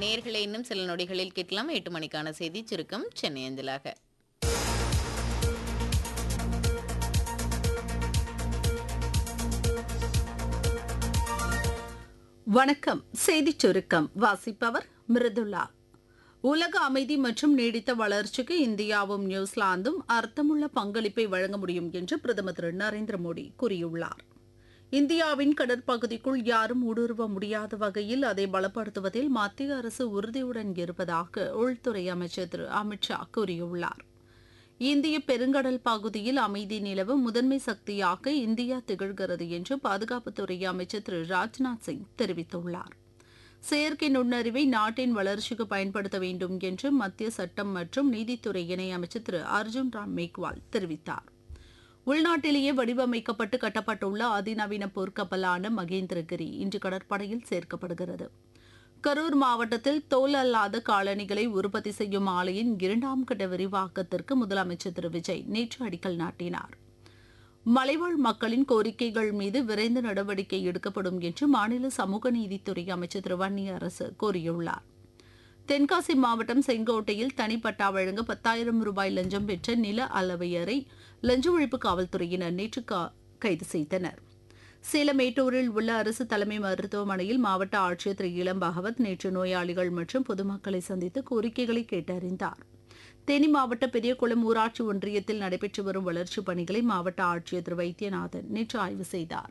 நேர்களை இன்னும் சில நொடிகளில் கேட்கலாம் எட்டு மணிக்கான செய்தி சுருக்கம் சென்னை அஞ்சலாக வணக்கம் செய்திச் சுருக்கம் வாசிப்பவர் மிருதுளா உலக அமைதி மற்றும் நீடித்த வளர்ச்சிக்கு இந்தியாவும் நியூசிலாந்தும் அர்த்தமுள்ள பங்களிப்பை வழங்க முடியும் என்று பிரதமர் திரு நரேந்திர மோடி கூறியுள்ளார் இந்தியாவின் கடற்பகுதிக்குள் யாரும் ஊடுருவ முடியாத வகையில் அதை பலப்படுத்துவதில் மத்திய அரசு உறுதியுடன் இருப்பதாக உள்துறை அமைச்சர் திரு அமித்ஷா கூறியுள்ளார் இந்திய பெருங்கடல் பகுதியில் அமைதி நிலவ முதன்மை சக்தியாக இந்தியா திகழ்கிறது என்று பாதுகாப்புத்துறை அமைச்சர் திரு ராஜ்நாத் சிங் தெரிவித்துள்ளார் செயற்கை நுண்ணறிவை நாட்டின் வளர்ச்சிக்கு பயன்படுத்த வேண்டும் என்று மத்திய சட்டம் மற்றும் நீதித்துறை இணை அமைச்சர் திரு அர்ஜுன் ராம் மேக்வால் தெரிவித்தார் உள்நாட்டிலேயே வடிவமைக்கப்பட்டு கட்டப்பட்டுள்ள அதிநவீன போர்க்கப்பலான மகேந்திரகிரி இன்று கடற்படையில் சேர்க்கப்படுகிறது கரூர் மாவட்டத்தில் தோல் அல்லாத காலணிகளை உற்பத்தி செய்யும் ஆலையின் இரண்டாம் கட்ட விரிவாக்கத்திற்கு முதலமைச்சர் திரு விஜய் நேற்று அடிக்கல் நாட்டினார் மலைவாழ் மக்களின் கோரிக்கைகள் மீது விரைந்து நடவடிக்கை எடுக்கப்படும் என்று மாநில சமூக நீதித்துறை அமைச்சர் திரு வன்னியரசு கூறியுள்ளார் தென்காசி மாவட்டம் செங்கோட்டையில் தனிப்பட்டா வழங்க பத்தாயிரம் ரூபாய் லஞ்சம் பெற்ற நில அளவையரை லஞ்ச ஒழிப்பு காவல்துறையினர் நேற்று கா- கைது செய்தனர் சேலம் மேட்டூரில் உள்ள அரசு தலைமை மருத்துவமனையில் மாவட்ட ஆட்சியர் திரு இளம் பகவத் நேற்று நோயாளிகள் மற்றும் பொதுமக்களை சந்தித்து கோரிக்கைகளை கேட்டறிந்தார் தேனி மாவட்ட பெரியகுளம் ஊராட்சி ஒன்றியத்தில் நடைபெற்று வரும் வளர்ச்சிப் பணிகளை மாவட்ட ஆட்சியர் திரு வைத்தியநாதன் நேற்று ஆய்வு செய்தார்